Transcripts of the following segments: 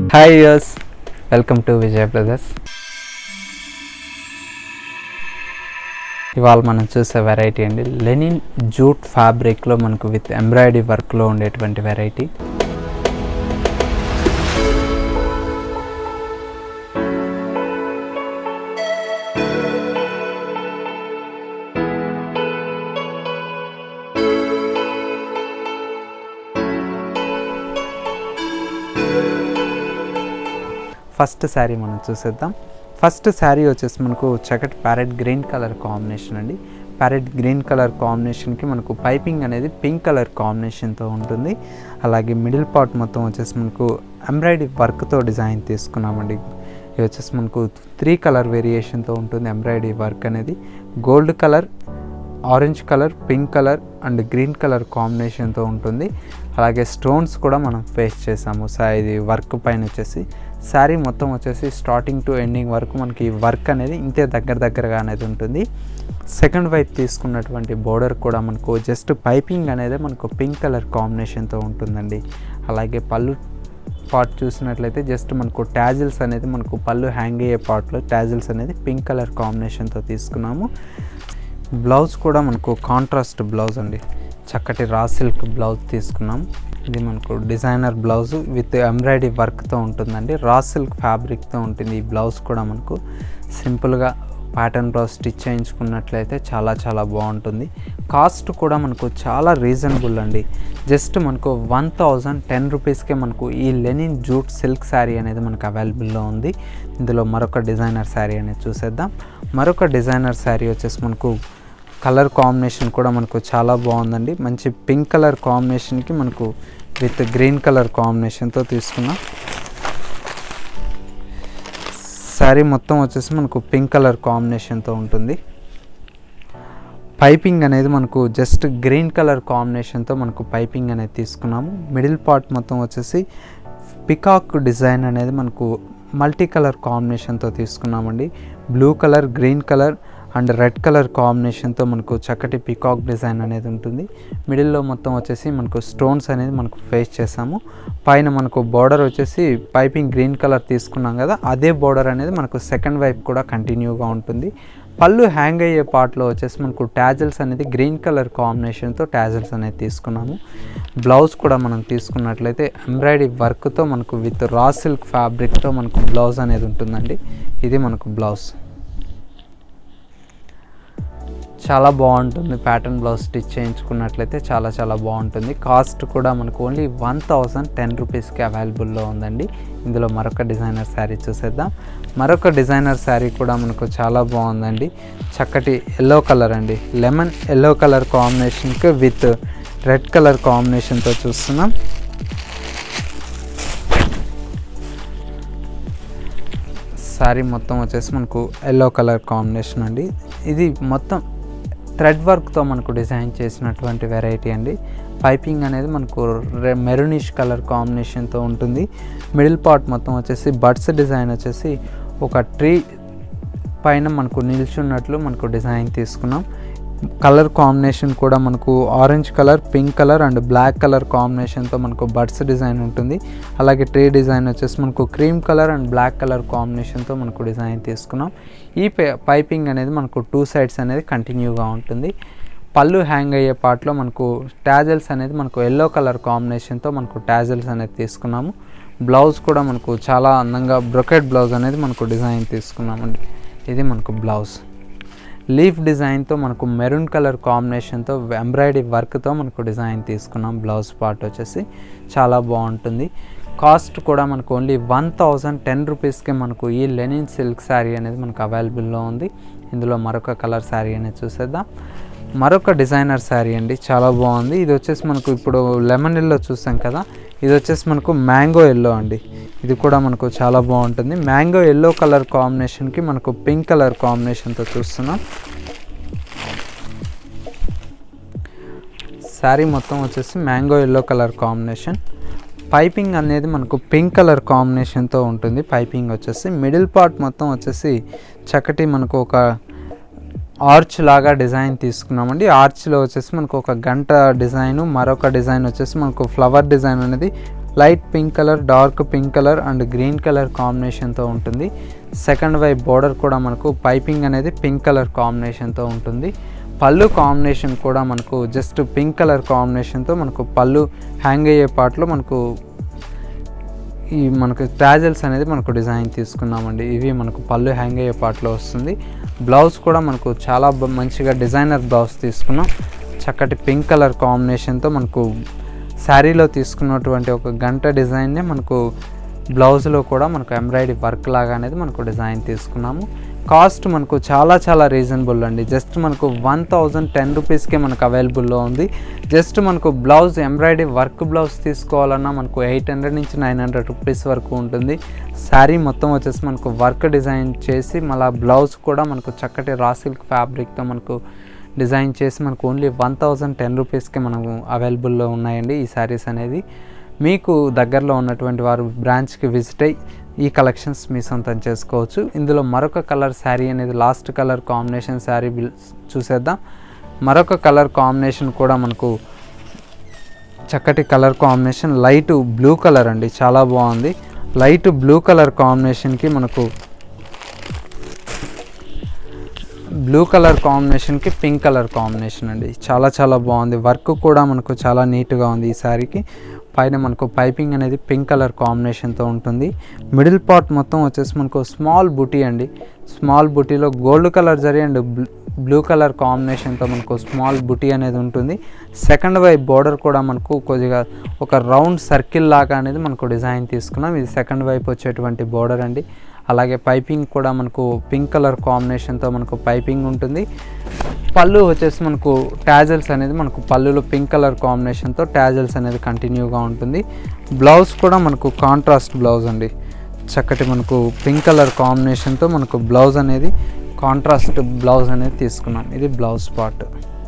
hi yes welcome to Vijay brothers ఇవాళ మనం చూసే వెరైటీ అండి లెనిన్ జూట్ ఫ్యాబ్రిక్లో మనకు విత్ ఎంబ్రాయిడరీ వర్క్లో ఉండేటువంటి వెరైటీ ఫస్ట్ శారీ మనం చూసేద్దాం ఫస్ట్ శారీ వచ్చేసి మనకు చక్కటి ప్యారెట్ గ్రీన్ కలర్ కాంబినేషన్ అండి ప్యారెట్ గ్రీన్ కలర్ కాంబినేషన్కి మనకు పైపింగ్ అనేది పింక్ కలర్ కాంబినేషన్తో ఉంటుంది అలాగే మిడిల్ పార్ట్ మొత్తం వచ్చేసి మనకు ఎంబ్రాయిడరీ వర్క్తో డిజైన్ తీసుకున్నామండి ఇది వచ్చేసి మనకు త్రీ కలర్ వేరియేషన్తో ఉంటుంది ఎంబ్రాయిడరీ వర్క్ అనేది gold colour orange colour pink colour and green colour కాంబినేషన్తో ఉంటుంది అలాగే స్టోన్స్ కూడా మనం ఫేస్ చేసాము సా ఇది వర్క్ పైన వచ్చేసి శారీ మొత్తం వచ్చేసి స్టార్టింగ్ టు ఎండింగ్ వరకు మనకి వర్క్ అనేది ఇంతే దగ్గర దగ్గరగా అనేది ఉంటుంది సెకండ్ వైపు తీసుకున్నటువంటి బోర్డర్ కూడా మనకు జస్ట్ పైపింగ్ అనేది మనకు పింక్ కలర్ కాంబినేషన్తో ఉంటుందండి అలాగే పళ్ళు పార్ట్ చూసినట్లయితే జస్ట్ మనకు ట్యాజిల్స్ అనేది మనకు పళ్ళు హ్యాంగ్ అయ్యే పార్ట్లో ట్యాజిల్స్ అనేది పింక్ కలర్ కాంబినేషన్తో తీసుకున్నాము బ్లౌజ్ కూడా మనకు కాంట్రాస్ట్ బ్లౌజ్ అండి చక్కటి రా సిల్క్ బ్లౌజ్ తీసుకున్నాం ఇది మనకు డిజైనర్ బ్లౌజ్ విత్ ఎంబ్రాయిడరీ వర్క్తో ఉంటుందండి రా సిల్క్ ఫ్యాబ్రిక్తో ఉంటుంది ఈ బ్లౌజ్ కూడా మనకు సింపుల్గా ప్యాటర్న్ బ్లౌజ్ స్టిచ్ చేయించుకున్నట్లయితే చాలా చాలా బాగుంటుంది కాస్ట్ కూడా మనకు చాలా రీజనబుల్ అండి జస్ట్ మనకు వన్ థౌజండ్ టెన్ రూపీస్కే మనకు ఈ లెనిన్ జూట్ సిల్క్ శారీ అనేది మనకు అవైలబుల్లో ఉంది ఇందులో మరొక డిజైనర్ శారీ అనేది చూసేద్దాం మరొక డిజైనర్ శారీ వచ్చేసి మనకు కలర్ కాంబినేషన్ కూడా మనకు చాలా బాగుందండి మంచి పింక్ కలర్ కాంబినేషన్కి మనకు విత్ గ్రీన్ కలర్ కాంబినేషన్తో తీసుకున్నాం శారీ మొత్తం వచ్చేసి మనకు పింక్ కలర్ కాంబినేషన్తో ఉంటుంది పైపింగ్ అనేది మనకు జస్ట్ గ్రీన్ కలర్ కాంబినేషన్తో మనకు పైపింగ్ అనేది తీసుకున్నాము మిడిల్ పార్ట్ మొత్తం వచ్చేసి పికాక్ డిజైన్ అనేది మనకు మల్టీ కలర్ కాంబినేషన్తో తీసుకున్నామండి blue colour green colour and red colour కాంబినేషన్తో మనకు చక్కటి పికాక్ డిజైన్ అనేది ఉంటుంది మిడిల్లో మొత్తం వచ్చేసి మనకు స్టోన్స్ అనేది మనకు ఫేస్ చేసాము పైన మనకు బార్డర్ వచ్చేసి పైపింగ్ గ్రీన్ కలర్ తీసుకున్నాం కదా అదే బార్డర్ అనేది మనకు సెకండ్ వైపు కూడా కంటిన్యూగా ఉంటుంది పళ్ళు హ్యాంగ్ అయ్యే పార్ట్లో వచ్చేసి మనకు ట్యాజల్స్ అనేది గ్రీన్ కలర్ కాంబినేషన్తో ట్యాజల్స్ అనేది తీసుకున్నాము బ్లౌజ్ కూడా మనం తీసుకున్నట్లయితే ఎంబ్రాయిడరీ వర్క్తో మనకు విత్ రా సిల్క్ ఫ్యాబ్రిక్తో మనకు బ్లౌజ్ అనేది ఉంటుందండి ఇది మనకు బ్లౌజ్ చాలా బాగుంటుంది ప్యాటర్న్ బ్లౌజ్ స్టిచ్ చేయించుకున్నట్లయితే చాలా చాలా బాగుంటుంది కాస్ట్ కూడా మనకు ఓన్లీ వన్ థౌజండ్ టెన్ రూపీస్కి అవైలబుల్లో ఉందండి ఇందులో మరొక డిజైనర్ శారీ చూసేద్దాం మరొక డిజైనర్ శారీ కూడా మనకు చాలా బాగుందండి చక్కటి ఎల్లో కలర్ అండి లెమన్ ఎల్లో కలర్ కాంబినేషన్కి విత్ రెడ్ కలర్ కాంబినేషన్తో చూస్తున్నాం శారీ మొత్తం వచ్చేసి మనకు ఎల్లో కలర్ కాంబినేషన్ అండి ఇది మొత్తం థ్రెడ్ వర్క్తో మనకు డిజైన్ చేసినటువంటి వెరైటీ అండి పైపింగ్ అనేది మనకు మెరూనిష్ కలర్ కాంబినేషన్తో ఉంటుంది మిడిల్ పార్ట్ మొత్తం వచ్చేసి బడ్స్ డిజైన్ వచ్చేసి ఒక ట్రీ పైన మనకు నిల్చున్నట్లు మనకు డిజైన్ తీసుకున్నాం కలర్ కాంబినేషన్ కూడా మనకు orange colour pink colour and black colour కాంబినేషన్తో మనకు బడ్స్ డిజైన్ ఉంటుంది అలాగే ట్రీ డిజైన్ వచ్చేసి మనకు cream colour and black colour కాంబినేషన్తో మనకు డిజైన్ తీసుకున్నాం ఈ పైపింగ్ అనేది మనకు టూ సైడ్స్ అనేది కంటిన్యూగా ఉంటుంది పళ్ళు హ్యాంగ్ అయ్యే పార్ట్లో మనకు ట్యాజల్స్ అనేది మనకు ఎల్లో కలర్ కాంబినేషన్తో మనకు ట్యాజల్స్ అనేది తీసుకున్నాము బ్లౌజ్ కూడా మనకు చాలా అందంగా బ్రొకెట్ బ్లౌజ్ అనేది మనకు డిజైన్ తీసుకున్నామండి ఇది మనకు బ్లౌజ్ లీఫ్ డిజైన్తో మనకు మెరూన్ కలర్ కాంబినేషన్తో ఎంబ్రాయిడరీ వర్క్తో మనకు డిజైన్ తీసుకున్నాం బ్లౌజ్ పార్ట్ వచ్చేసి చాలా బాగుంటుంది కాస్ట్ కూడా మనకు ఓన్లీ వన్ థౌజండ్ టెన్ రూపీస్కి మనకు ఈ లెనిన్ సిల్క్ శారీ అనేది మనకు అవైలబుల్లో ఉంది ఇందులో మరొక కలర్ శారీ అనేది చూసేద్దాం మరొక డిజైనర్ శారీ అండి చాలా బాగుంది ఇది వచ్చేసి మనకు ఇప్పుడు లెమన్ ఎల్లో చూసాం కదా ఇది వచ్చేసి మనకు మ్యాంగో ఎల్లో అండి ఇది కూడా మనకు చాలా బాగుంటుంది మ్యాంగో ఎల్లో కలర్ కాంబినేషన్కి మనకు పింక్ కలర్ కాంబినేషన్తో చూస్తున్నాం శారీ మొత్తం వచ్చేసి mango yellow colour combination piping అనేది మనకు పింక్ కలర్ కాంబినేషన్తో ఉంటుంది పైపింగ్ వచ్చేసి మిడిల్ పార్ట్ మొత్తం వచ్చేసి చక్కటి మనకు ఒక ఆర్చ్ లాగా డిజైన్ తీసుకున్నామండి ఆర్చ్లో వచ్చేసి మనకు ఒక గంట డిజైన్ మరొక డిజైన్ వచ్చేసి మనకు ఫ్లవర్ డిజైన్ అనేది light pink colour dark pink colour and green colour కాంబినేషన్తో ఉంటుంది సెకండ్ వైపు బోర్డర్ కూడా మనకు పైపింగ్ అనేది పింక్ కలర్ కాంబినేషన్తో ఉంటుంది పళ్ళు కాంబినేషన్ కూడా మనకు జస్ట్ పింక్ కలర్ కాంబినేషన్తో మనకు పళ్ళు హ్యాంగ్ అయ్యే పార్ట్లో మనకు ఈ మనకు ట్రాజల్స్ అనేది మనకు డిజైన్ తీసుకున్నామండి ఇవి మనకు పళ్ళు హ్యాంగ్ అయ్యే పార్ట్లో వస్తుంది బ్లౌజ్ కూడా మనకు చాలా బ- మంచిగా డిజైనర్ బ్లౌజ్ తీసుకున్నాం చక్కటి పింక్ కలర్ కాంబినేషన్తో మనకు శారీలో తీసుకున్నటువంటి ఒక గంట డిజైన్నే మనకు బ్లౌజ్లో కూడా మనకు ఎంబ్రాయిడరీ వర్క్ లాగా అనేది మనకు డిజైన్ తీసుకున్నాము కాస్ట్ మనకు చాలా చాలా రీజనబుల్ అండి జస్ట్ మనకు వన్ థౌజండ్ టెన్ రూపీస్కే మనకు అవైలబుల్లో ఉంది జస్ట్ మనకు బ్లౌజ్ ఎంబ్రాయిడరీ వర్క్ బ్లౌజ్ తీసుకోవాలన్నా మనకు ఎయిట్ హండ్రెడ్ నుంచి నైన్ హండ్రెడ్ రూపీస్ వరకు ఉంటుంది శారీ మొత్తం వచ్చేసి మనకు వర్క్ డిజైన్ చేసి మళ్ళీ బ్లౌజ్ కూడా మనకు చక్కటి రా సిల్క్ ఫ్యాబ్రిక్తో మనకు డిజైన్ చేసి మనకు ఓన్లీ వన్ థౌజండ్ టెన్ రూపీస్కి మనకు అవైలబుల్లో ఉన్నాయండి ఈ శారీస్ అనేది మీకు దగ్గరలో ఉన్నటువంటి వారు బ్రాంచ్కి విజిట్ అయ్యి ఈ కలెక్షన్స్ మీ సొంతం చేసుకోవచ్చు ఇందులో మరొక కలర్ శారీ అనేది last colour combination sari bill చూసేద్దాం మరొక కలర్ కాంబినేషన్ కూడా మనకు చక్కటి colour combination light blue colour అండి చాలా బాగుంది లైట్ బ్లూ కలర్ కాంబినేషన్కి మనకు బ్లూ కలర్ కాంబినేషన్కి పింక్ కలర్ కాంబినేషన్ అండి చాలా చాలా బాగుంది వర్క్ కూడా మనకు చాలా నీట్గా ఉంది ఈ శారీకి పైన మనకు పైపింగ్ అనేది పింక్ కలర్ కాంబినేషన్తో ఉంటుంది మిడిల్ పార్ట్ మొత్తం వచ్చేసి మనకు స్మాల్ బుటీ అండి స్మాల్ బుటీలో gold colour zari and blue colour కాంబినేషన్తో మనకు స్మాల్ బుటీ అనేది ఉంటుంది సెకండ్ వైపు బోర్డర్ కూడా మనకు కొద్దిగా ఒక రౌండ్ సర్కిల్ లాగా అనేది మనకు డిజైన్ తీసుకున్నాం ఇది సెకండ్ వైపు వచ్చేటువంటి బోర్డర్ అండి అలాగే పైపింగ్ కూడా మనకు పింక్ కలర్ కాంబినేషన్తో మనకు పైపింగ్ ఉంటుంది పళ్ళు వచ్చేసి మనకు ట్యాజల్స్ అనేది మనకు పళ్ళులో పింక్ కలర్ కాంబినేషన్తో ట్యాజల్స్ అనేది కంటిన్యూగా ఉంటుంది బ్లౌజ్ కూడా మనకు కాంట్రాస్ట్ బ్లౌజ్ అండి చక్కటి మనకు పింక్ కలర్ కాంబినేషన్తో మనకు బ్లౌజ్ అనేది కాంట్రాస్ట్ బ్లౌజ్ అనేది తీసుకున్నాం ఇది బ్లౌజ్ పార్ట్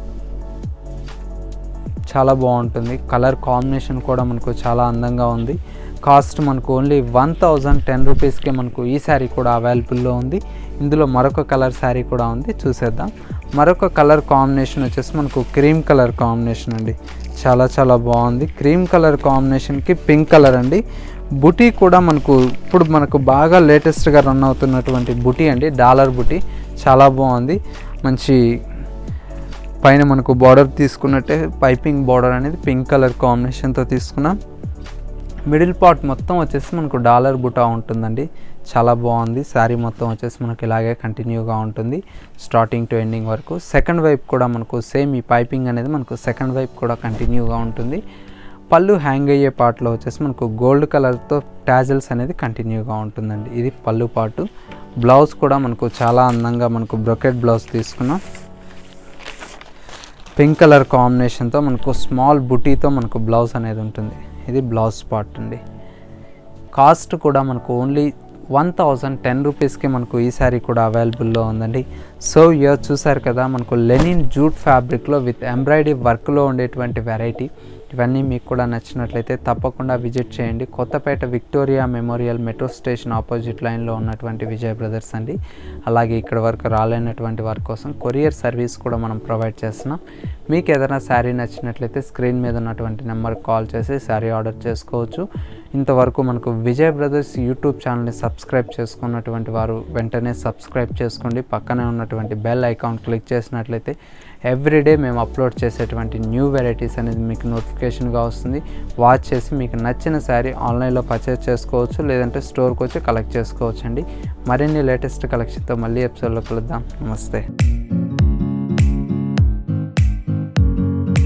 చాలా బాగుంటుంది కలర్ కాంబినేషన్ కూడా మనకు చాలా అందంగా ఉంది కాస్ట్ మనకు ఓన్లీ వన్ థౌజండ్ టెన్ రూపీస్కే మనకు ఈ శారీ కూడా అవైలబుల్లో ఉంది ఇందులో మరొక కలర్ శారీ కూడా ఉంది చూసేద్దాం మరొక కలర్ కాంబినేషన్ వచ్చేసి మనకు క్రీమ్ కలర్ కాంబినేషన్ అండి చాలా చాలా బాగుంది క్రీమ్ కలర్ కాంబినేషన్కి పింక్ కలర్ అండి బుటీ కూడా మనకు ఇప్పుడు మనకు బాగా లేటెస్ట్గా రన్ అవుతున్నటువంటి బుటీ అండి డాలర్ బుటీ చాలా బాగుంది మంచి పైన మనకు బార్డర్ తీసుకున్నట్టే పైపింగ్ బార్డర్ అనేది పింక్ కలర్ కాంబినేషన్తో తీసుకున్నాం మిడిల్ పార్ట్ మొత్తం వచ్చేసి మనకు డాలర్ బుటా ఉంటుందండి చాలా బాగుంది శారీ మొత్తం వచ్చేసి మనకు ఇలాగే కంటిన్యూగా ఉంటుంది స్టార్టింగ్ టు ఎండింగ్ వరకు సెకండ్ వైపు కూడా మనకు సేమ్ ఈ పైపింగ్ అనేది మనకు సెకండ్ వైపు కూడా కంటిన్యూగా ఉంటుంది పళ్ళు హ్యాంగ్ అయ్యే పార్ట్లో వచ్చేసి మనకు గోల్డ్ కలర్తో ట్యాజల్స్ అనేది కంటిన్యూగా ఉంటుందండి ఇది పళ్ళు పాటు బ్లౌజ్ కూడా మనకు చాలా అందంగా మనకు బ్రొకెట్ బ్లౌజ్ తీసుకున్నాం పింక్ కలర్ కాంబినేషన్తో మనకు స్మాల్ బుటీతో మనకు బ్లౌజ్ అనేది ఉంటుంది ఇది బ్లౌజ్ పార్ట్ అండి కాస్ట్ కూడా మనకు ఓన్లీ వన్ థౌజండ్ టెన్ రూపీస్కి మనకు ఈ శారీ కూడా అవైలబుల్లో ఉందండి సో ఇయర్ చూసారు కదా మనకు లెనిన్ జూట్ ఫ్యాబ్రిక్లో విత్ ఎంబ్రాయిడరీ వర్క్లో ఉండేటువంటి వెరైటీ ఇవన్నీ మీకు కూడా నచ్చినట్లయితే తప్పకుండా విజిట్ చేయండి Kothapet Victoria memorial metro station opposite లైన్లో ఉన్నటువంటి విజయ్ బ్రదర్స్ అండి అలాగే ఇక్కడ వరకు రాలేనటువంటి వారి కోసం కొరియర్ సర్వీస్ కూడా మనం ప్రొవైడ్ చేస్తున్నాం మీకు ఏదైనా శారీ నచ్చినట్లయితే స్క్రీన్ మీద ఉన్నటువంటి నెంబర్కి కాల్ చేసి శారీ ఆర్డర్ చేసుకోవచ్చు ఇంతవరకు మనకు విజయ్ బ్రదర్స్ యూట్యూబ్ ఛానల్ని సబ్స్క్రైబ్ చేసుకున్నటువంటి వారు వెంటనే సబ్స్క్రైబ్ చేసుకోండి పక్కనే ఉన్నటువంటి బెల్ ఐకాన్ క్లిక్ చేసినట్లయితే ఎవ్రీడే మేము అప్లోడ్ చేసేటువంటి న్యూ వెరైటీస్ అనేది మీకు నోటిఫికేషన్గా వస్తుంది వాచ్ చేసి మీకు నచ్చిన శారీ ఆన్లైన్లో పర్చేస్ చేసుకోవచ్చు లేదంటే స్టోర్కి వచ్చి కలెక్ట్ చేసుకోవచ్చు అండి మరిన్ని లేటెస్ట్ కలెక్షన్తో మళ్ళీ ఎపిసోడ్లో కలుద్దాం నమస్తే